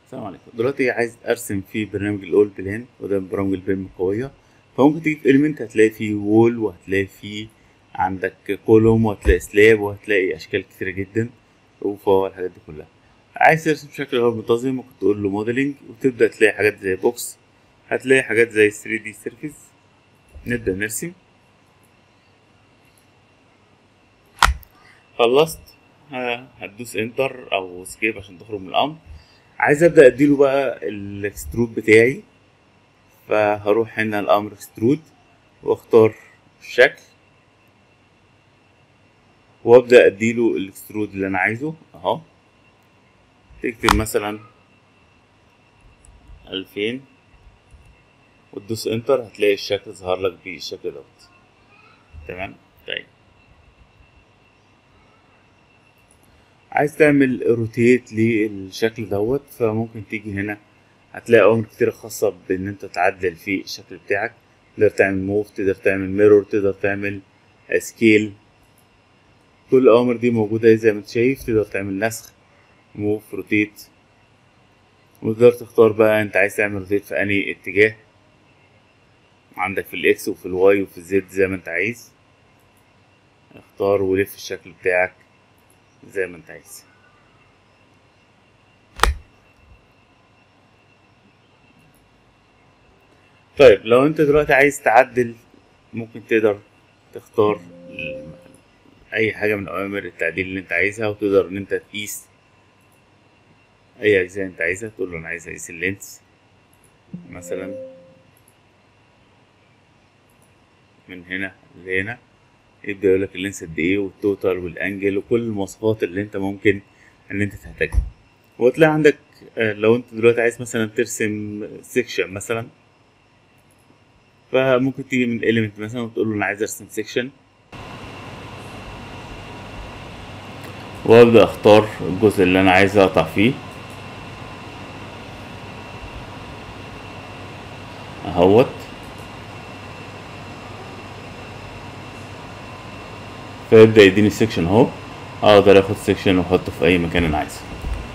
السلام عليكم دلوقتي عايز ارسم في برنامج الاول بلان وده من برامج البيم القويه فممكن تيجي في اليمنت هتلاقي فيه وول وهتلاقي فيه عندك كولوم وهتلاقي سلاب وهتلاقي اشكال كتيره جدا وفوق الحاجات دي كلها عايز ترسم بشكل غير منتظم ممكن تقول له موديلنج وتبدا تلاقي حاجات زي بوكس هتلاقي حاجات زي 3 دي سيرفيس نبدا نرسم خلصت ها- هتدوس انتر او سكيب عشان تخرج من الامر عايز ابدا اديله بقى الاكسترود بتاعي فهروح هنا الامر اكسترود واختار الشكل وابدا اديله الاكسترود اللي انا عايزه اهو تكتب مثلا ألفين وتدوس انتر هتلاقي الشكل ظهر لك بالشكل دوت تمام طيب عايز تعمل روتيت للشكل دوت فممكن تيجي هنا هتلاقي اوامر كتير خاصة بان انت تعدل في الشكل بتاعك تقدر تعمل موف تقدر تعمل ميرور تقدر تعمل سكيل كل الاوامر دي موجودة زي ما انت شايف تقدر تعمل نسخ موف روتيت وتقدر تختار بقى انت عايز تعمل روتيت في انهي اتجاه عندك في الاكس وفي الواي وفي الزد زي ما انت عايز اختار ولف الشكل بتاعك زي ما انت عايز طيب لو انت دلوقتي عايز تعدل ممكن تقدر تختار ال- اي حاجة من اوامر التعديل اللي انت عايزها وتقدر ان انت تقيس اي اجزاء انت عايزها تقول له انا عايز اقيس اللينس مثلا من هنا لهنا يبدأ يقول لك اللينس قد ايه والتوتال والانجل وكل المواصفات اللي انت ممكن ان انت تحتاجها وتلاقي عندك آه، لو انت دلوقتي عايز مثلا ترسم سيكشن مثلا فممكن تيجي من element مثلا وتقول له انا عايز ارسم سيكشن وابدا اختار الجزء اللي انا عايز اقطع فيه اهوت فيبدأ يديني السكشن اهو اقدر اخد سكشن واحطه في اي مكان انا عايزه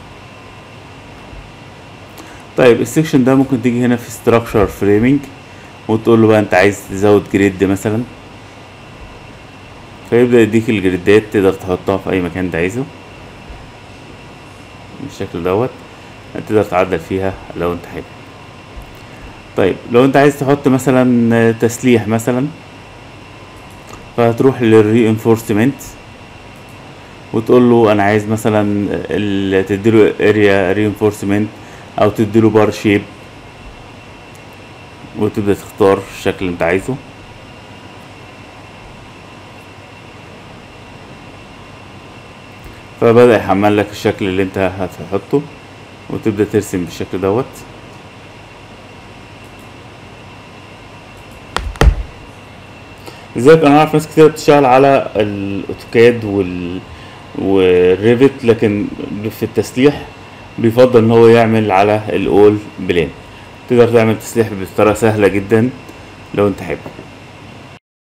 طيب السكشن ده ممكن تيجي هنا في structure framing وتقول له بقى انت عايز تزود جريد مثلا فيبدأ يديك الجريدات تقدر تحطها في اي مكان انت عايزه بالشكل دوت تقدر تعدل فيها لو انت حابب طيب لو انت عايز تحط مثلا تسليح مثلا فهتروح للرينفورسمنت وتقول له انا عايز مثلا ال- تديله اريا رينفورسمنت او تديله بار شيب وتبدا تختار الشكل اللي انت عايزه فبدأ يحمل لك الشكل اللي انت هتحطه وتبدأ ترسم بالشكل دوت لذلك انا اعرف ناس كتير بتشتغل على الاوتوكاد وال والريفت لكن في التسليح بيفضل ان هو يعمل على الاول بلان تقدر تعمل تسليح بطريقه سهله جدا لو انت حابب